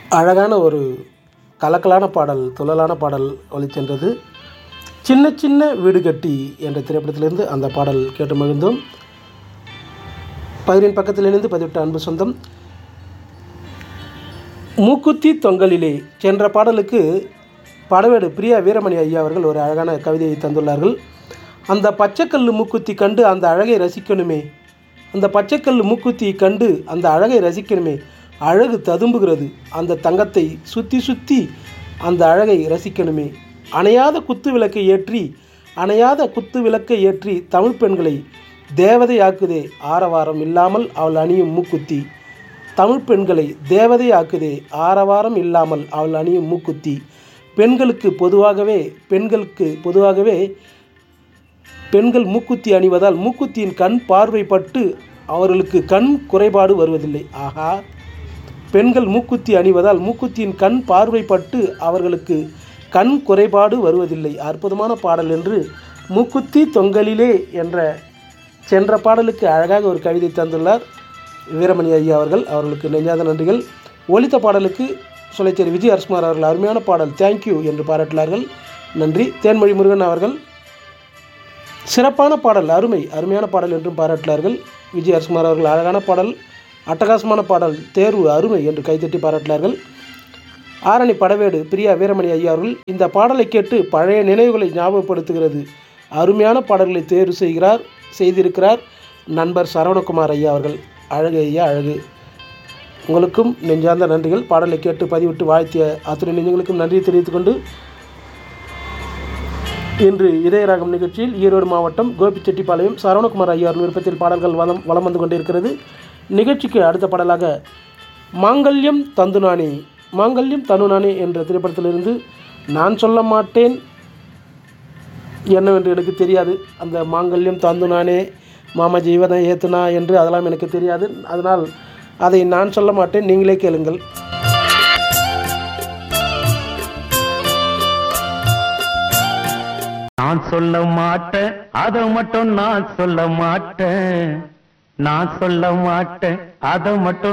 அழகான ஒரு கலக்கலான பாடல் துள்ளலான பாடல் ஒலிச்சென்றது சின்ன சின்ன வீடு கட்டி என்ற திரைப்படத்திலிருந்து அந்த பாடல் கேட்டு மகிழ்ந்தோம் பயிரின் பக்கத்திலிருந்து பதிவிட்ட அன்பு சொந்தம் மூக்குத்தி தொங்கலிலே சென்ற பாடலுக்கு படவேடு பிரியா வீரமணி ஐயா அவர்கள் ஒரு அழகான கவிதையை தந்துள்ளார்கள் அந்த பச்சைக்கல் மூக்குத்தி கண்டு அந்த அழகை ரசிக்கணுமே அந்த பச்சைக்கல் மூக்குத்தியை கண்டு அந்த அழகை ரசிக்கணுமே அழகு ததும்புகிறது அந்த தங்கத்தை சுற்றி சுற்றி அந்த அழகை ரசிக்கணுமே அணையாத குத்து விளக்கை ஏற்றி அணையாத குத்து விளக்கை ஏற்றி தமிழ் பெண்களை தேவதையாக்குதே ஆரவாரம் இல்லாமல் அவள் அணியும் மூக்குத்தி தமிழ் பெண்களை தேவதையாக்குதே ஆரவாரம் இல்லாமல் அவள் அணியும் மூக்குத்தி பெண்களுக்கு பொதுவாகவே பெண்களுக்கு பொதுவாகவே பெண்கள் மூக்குத்தி அணிவதால் மூக்குத்தியின் கண் பார்வைப்பட்டு அவர்களுக்கு கண் குறைபாடு வருவதில்லை ஆகா பெண்கள் மூக்குத்தி அணிவதால் மூக்குத்தியின் கண் பார்வைப்பட்டு அவர்களுக்கு கண் குறைபாடு வருவதில்லை அற்புதமான பாடல் என்று மூக்குத்தி தொங்கலிலே என்ற சென்ற பாடலுக்கு அழகாக ஒரு கவிதை தந்துள்ளார் வீரமணி ஐயா அவர்கள் அவர்களுக்கு நெஞ்சாத நன்றிகள் ஒலித்த பாடலுக்கு சொலைச்சேரி விஜய் அரசுமார் அவர்கள் அருமையான பாடல் தேங்க்யூ என்று பாராட்டினார்கள் நன்றி தேன்மொழி முருகன் அவர்கள் சிறப்பான பாடல் அருமை அருமையான பாடல் என்றும் பாராட்டினார்கள் விஜய் அரசுமார் அவர்கள் அழகான பாடல் அட்டகாசமான பாடல் தேர்வு அருமை என்று கைத்தட்டி பாராட்டினார்கள் ஆரணி படவேடு பிரியா வீரமணி ஐயா அவர்கள் இந்த பாடலை கேட்டு பழைய நினைவுகளை ஞாபகப்படுத்துகிறது அருமையான பாடல்களை தேர்வு செய்கிறார் செய்திருக்கிறார் நண்பர் சரவணகுமார் ஐயா அவர்கள் அழகு ஐயா அழகு உங்களுக்கும் நெஞ்சார்ந்த நன்றிகள் பாடலை கேட்டு பதிவிட்டு வாழ்த்திய அத்துணை நெஞ்சங்களுக்கும் நன்றி தெரிவித்துக் கொண்டு இன்று இதயராகம் நிகழ்ச்சியில் ஈரோடு மாவட்டம் கோபிச்செட்டிப்பாளையம் சரவணகுமார் ஐயார் விருப்பத்தில் பாடல்கள் வளம் வளம் வந்து கொண்டிருக்கிறது நிகழ்ச்சிக்கு அடுத்த பாடலாக மாங்கல்யம் தந்துநானே மாங்கல்யம் தனுநானே என்ற திரைப்படத்திலிருந்து நான் சொல்ல மாட்டேன் என்னவென்று எனக்கு தெரியாது அந்த மாங்கல்யம் தந்துநானே மாமா ஜீவனை ஏத்துனா என்று அதெல்லாம் எனக்கு தெரியாது அதனால் அதை நான் சொல்ல மாட்டேன் நீங்களே கேளுங்கள் நான் சொல்ல மாட்டேன் அத மட்டும் நான் சொல்ல மாட்டேன் நான் சொல்ல மாட்டேன் அத மட்டும்